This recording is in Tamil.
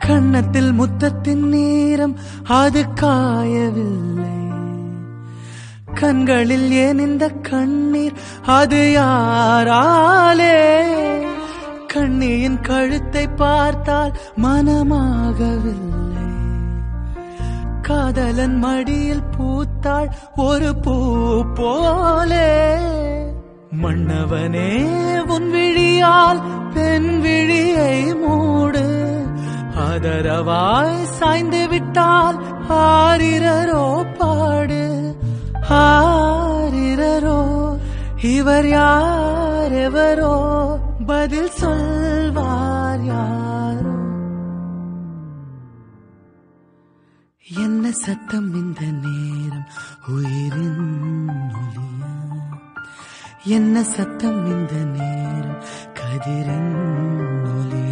கன்னத்தில் முத்தத்தின் நேரம் அது காயவில்லை கண்களில் ஏன் இந்த கண்ணீர் அது யாராலே கண்ணியின் கழுத்தை பார்த்தால் மனமாகவில்லை காதலன் மடியில் பூத்தாள் ஒரு பூ போலே மன்னவனே உன் விழியால் பெண் விழியை மூடு ஆதரவாய் சாய்ந்து விட்டால் ஆரிரரோ பாடு ஆரிரரோ இவர் யார் எவரோ பதில் சொல்வார் யாரோ என்ன சத்தம் இந்த நேரம் உயிரின் ஒலியா என்ன சத்தம் இந்த நேரம் கதிரின் ஒலியா